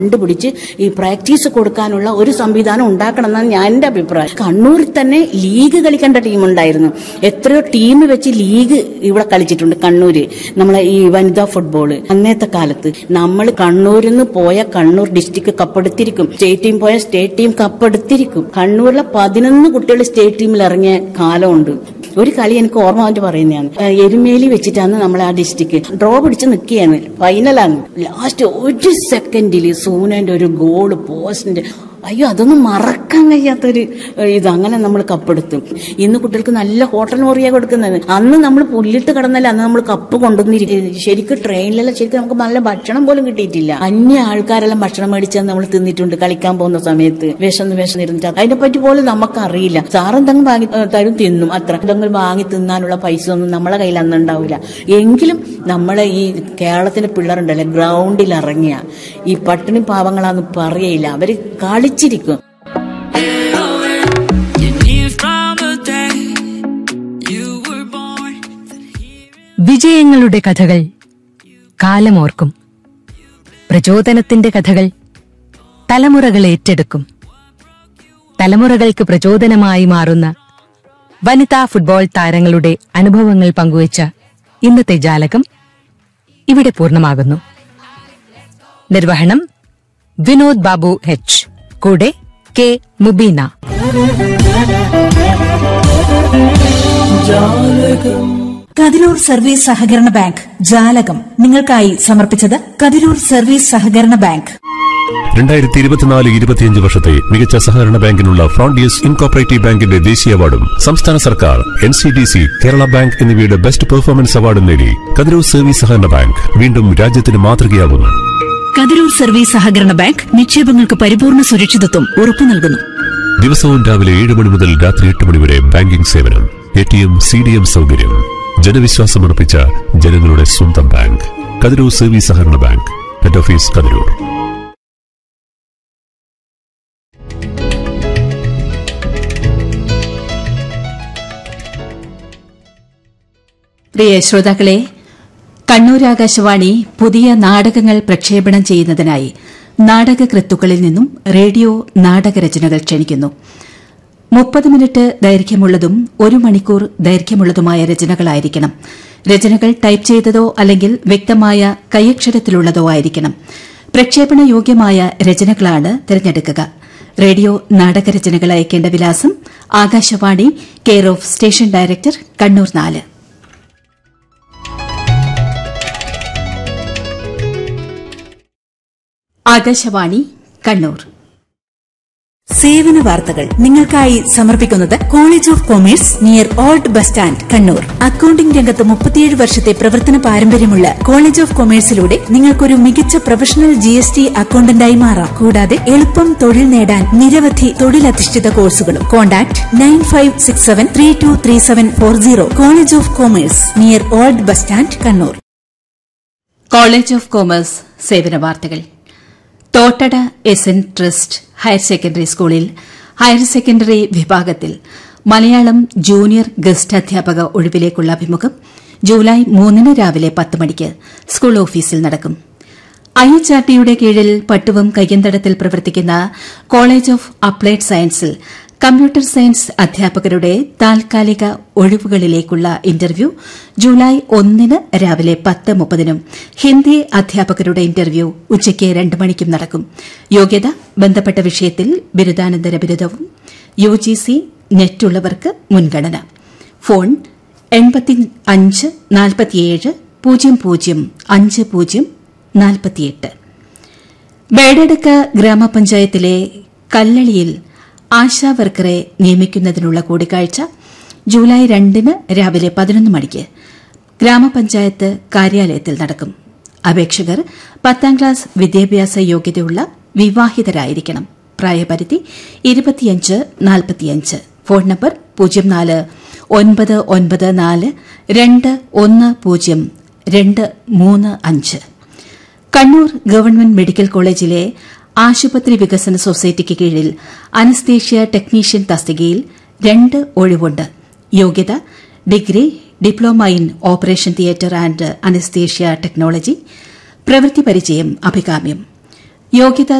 കണ്ടുപിടിച്ച് ഈ പ്രാക്ടീസ് കൊടുക്കാനുള്ള ഒരു സംവിധാനം ഉണ്ടാക്കണം എന്നാണ് ഞാൻ എന്റെ അഭിപ്രായം കണ്ണൂരിൽ തന്നെ ലീഗ് കളിക്കേണ്ട ടീമുണ്ടായിരുന്നു എത്രയോ ടീം വെച്ച് ലീഗ് ഇവിടെ കളിച്ചിട്ടുണ്ട് കണ്ണൂര് നമ്മളെ ഈ വനിതാ ഫുട്ബോള് അന്നത്തെ കാലത്ത് നമ്മൾ കണ്ണൂരിൽ നിന്ന് പോയ കണ്ണൂർ ഡിസ്ട്രിക്ട് കപ്പെടുത്തിരിക്കും സ്റ്റേറ്റ് ടീം പോയ സ്റ്റേറ്റ് ടീം കപ്പെടുത്തിരിക്കും കണ്ണൂരിലെ പതിനൊന്ന് കുട്ടികൾ സ്റ്റേറ്റ് ടീമിൽ ഇറങ്ങിയ കാലമുണ്ട് ഒരു കളി എനിക്ക് ഓർമ്മ വന്നിട്ട് പറയുന്നതാണ് ഏഹ് എരുമേലി വെച്ചിട്ടാണ് നമ്മൾ ആ ഡിസ്ട്രിക്ട് ഡ്രോ പിടിച്ച് നിൽക്കുകയാണ് ഫൈനലാണ് ലാസ്റ്റ് ഒരു സെക്കൻഡിൽ സൂനന്റെ ഒരു ഗോള് പോസ്റ്റിന്റെ അയ്യോ അതൊന്നും മറക്കാൻ കഴിയാത്തൊരു ഏഹ്, ഇത് അങ്ങനെ നമ്മൾ കപ്പെടുത്തും ഇന്ന് കുട്ടികൾക്ക് നല്ല ഹോട്ടൽ മുറിയാ കൊടുക്കുന്നത് അന്ന് നമ്മൾ പുല്ലിട്ട് കിടന്നല്ല അന്ന് നമ്മൾ കപ്പ് കൊണ്ടുവന്നിരിക്കും ശരിക്കും ട്രെയിനിലെല്ലാം ശരിക്കും നമുക്ക് നല്ല ഭക്ഷണം പോലും കിട്ടിയിട്ടില്ല അന്യ ആൾക്കാരെല്ലാം ഭക്ഷണം മേടിച്ചാൽ നമ്മൾ തിന്നിട്ടുണ്ട് കളിക്കാൻ പോകുന്ന സമയത്ത് വിശന്ന് വിശന്നിരുന്നിട്ട് അതിനെ പറ്റി പോലും നമുക്കറിയില്ല സാറെന്തെങ്കിലും വാങ്ങി ഏഹ്, തരും തിന്നും അത്ര എന്തെങ്കിലും വാങ്ങി തിന്നാനുള്ള പൈസ ഒന്നും നമ്മളെ കയ്യിൽ അന്ന് ഉണ്ടാവില്ല എങ്കിലും നമ്മളെ ഈ കേരളത്തിന്റെ പിള്ളേരുണ്ടല്ലോ ഗ്രൗണ്ടിൽ ഇറങ്ങിയ ഈ പട്ടിണി പാവങ്ങളാന്ന് പറയയില്ല അവര് കളിച്ചിരിക്കും You knew from the day you were born. വിജയങ്ങളുടെ കഥകൾ കാലമോർക്കും പ്രചോദനത്തിന്റെ കഥകൾ തലമുറകൾ ഏറ്റെടുക്കും തലമുറകൾക്ക് പ്രചോദനമായി മാറുന്ന വനിതാ ഫുട്ബോൾ താരങ്ങളുടെ അനുഭവങ്ങൾ പങ്കുവച്ച ഇന്നത്തെ ജാലകം ഇവിടെ പൂർണ്ണമാകുന്നു നിർവഹണം വിനോദ് ബാബു എച്ച് കൂടെ കെ മുബീന കതിരൂർ സർവീസ് സഹകരണ ബാങ്ക് ജാലകം നിങ്ങൾക്കായി സമർപ്പിച്ചത് കതിരൂർ സർവീസ് സഹകരണ ബാങ്ക് രണ്ടായിരത്തി ഇരുപത്തിനാല് ഇരുപത്തിയഞ്ച് വർഷത്തെ മികച്ച സഹകരണ ബാങ്കിനുള്ള ഫ്രോണ്ടിയസ് ഇൻകോപ്പറേറ്റീവ് ബാങ്കിന്റെ ദേശീയ അവാർഡും സംസ്ഥാന സർക്കാർ N C D C Kerala bank എന്നിവയുടെ ബെസ്റ്റ് പെർഫോമൻസ് അവാർഡും നേടി കതിരൂർ സർവീസ് സഹകരണ ബാങ്ക് വീണ്ടും രാജ്യത്തിന് മാതൃകയാവുന്നു കതിരൂർ സർവീസ് സഹകരണ ബാങ്ക് നിക്ഷേപങ്ങൾക്ക് പരിപൂർണ സുരക്ഷിതത്വം ഉറപ്പു നൽകുന്നു ദിവസവും രാവിലെ ഏഴ് മണി മുതൽ രാത്രി എട്ട് മണി വരെ ബാങ്കിംഗ് സേവനം A T M C D M സൗകര്യം ജനവിശ്വാസമർപ്പിച്ച ജനങ്ങളുടെ സ്വന്തം ബാങ്ക് കതിരൂർ സർവീസ് സഹകരണ ബാങ്ക് ഹെഡ് ഓഫീസ് കതിരൂർ പ്രിയ ശ്രോതാക്കളെ കണ്ണൂർ ആകാശവാണി പുതിയ നാടകങ്ങൾ പ്രക്ഷേപണം ചെയ്യുന്നതിനായി നാടകകൃത്തുക്കളിൽ നിന്നും റേഡിയോ നാടകരചനകൾ ക്ഷണിക്കുന്നു മുപ്പത് മിനിറ്റ് ദൈർഘ്യമുള്ളതും ഒരു മണിക്കൂർ ദൈർഘ്യമുള്ളതുമായ രചനകളായിരിക്കണം രചനകൾ ടൈപ്പ് ചെയ്തതോ അല്ലെങ്കിൽ വ്യക്തമായ കൈയക്ഷരത്തിലുള്ളതോ ആയിരിക്കണം പ്രക്ഷേപണ യോഗ്യമായ രചനകളാണ് തിരഞ്ഞെടുക്കുക റേഡിയോ നാടകരചനകൾ അയക്കേണ്ട വിലാസം Akashvani care of station director Kannur നാല് ആകാശവാണി കണ്ണൂർ സേവന വാർത്തകൾ നിങ്ങൾക്കായി സമർപ്പിക്കുന്നത് college of commerce near old bus stand Kannur accounting രംഗത്ത് മുപ്പത്തിയേഴ് വർഷത്തെ പ്രവർത്തന പാരമ്പര്യമുള്ള കോളേജ് ഓഫ് കൊമേഴ്സിലൂടെ നിങ്ങൾക്കൊരു മികച്ച പ്രൊഫഷണൽ ജി എസ് ടി അക്കൌണ്ടന്റായി മാറാം കൂടാതെ എളുപ്പം തൊഴിൽ നേടാൻ നിരവധി തൊഴിലധിഷ്ഠിത കോഴ്സുകളും contact nine five six seven three two three seven four zero college of commerce near old bus stand Kannur college of commerce സേവന വാർത്തകൾ Thottada S N trust higher secondary സ്കൂളിൽ ഹയർ സെക്കൻഡറി വിഭാഗത്തിൽ മലയാളം ജൂനിയർ ഗസ്റ്റ് അധ്യാപക ഒഴിവിലേക്കുള്ള അഭിമുഖം ജൂലൈ മൂന്നിന് രാവിലെ പത്ത് മണിക്ക് സ്കൂൾ ഓഫീസിൽ നടക്കും ഐ എച്ച് ആർ ടിയുടെ കീഴിൽ പട്ടുവം കയ്യന്തടത്തിൽ പ്രവർത്തിക്കുന്ന കോളേജ് ഓഫ് അപ്ലൈഡ് സയൻസിൽ കമ്പ്യൂട്ടർ സയൻസ് അധ്യാപകരുടെ താൽക്കാലിക ഒഴിവുകളിലേക്കുള്ള ഇന്റർവ്യൂ ജൂലൈ ഒന്നിന് രാവിലെ പത്ത് മുപ്പതിനും ഹിന്ദി അധ്യാപകരുടെ ഇന്റർവ്യൂ ഉച്ചയ്ക്ക് രണ്ട് മണിക്കും നടക്കും യോഗ്യത ബന്ധപ്പെട്ട വിഷയത്തിൽ ബിരുദാനന്തര ബിരുദവും യു ജി സി നെറ്റുള്ളവർക്ക് മുൻഗണന ഫോൺ എൺപത്തി അഞ്ച് നാൽപ്പത്തിയേഴ് പൂജ്യം പൂജ്യം അഞ്ച് പൂജ്യം നാൽപ്പത്തിയെട്ട് ബേഡടുക്ക ഗ്രാമപഞ്ചായത്തിലെ കല്ലളിയിൽ ആശാ വർക്കറെ നിയമിക്കുന്നതിനുള്ള കൂടിക്കാഴ്ച ജൂലൈ രണ്ടിന് രാവിലെ പതിനൊന്ന് മണിക്ക് ഗ്രാമപഞ്ചായത്ത് കാര്യാലയത്തിൽ നടക്കും അപേക്ഷകർ പത്താം ക്ലാസ് വിദ്യാഭ്യാസ യോഗ്യതയുള്ള വിവാഹിതരായിരിക്കണം പ്രായപരിധി ഇരുപത്തിയഞ്ച് നാൽപ്പത്തിയഞ്ച് ഫോൺ നമ്പർ പൂജ്യം നാല് ഒൻപത് ഒൻപത് നാല് രണ്ട് ഒന്ന് പൂജ്യം രണ്ട് മൂന്ന് അഞ്ച് കണ്ണൂർ ഗവൺമെന്റ് മെഡിക്കൽ കോളേജിലെ ആശുപത്രി വികസന സൊസൈറ്റിക്ക് കീഴിൽ അനസ്തേഷ്യ ടെക്നീഷ്യൻ തസ്തികയിൽ രണ്ട് ഒഴിവുണ്ട് യോഗ്യത degree diploma in operation theatre and anaesthesia technology പ്രവൃത്തി പരിചയം അഭികാമ്യം യോഗ്യതാ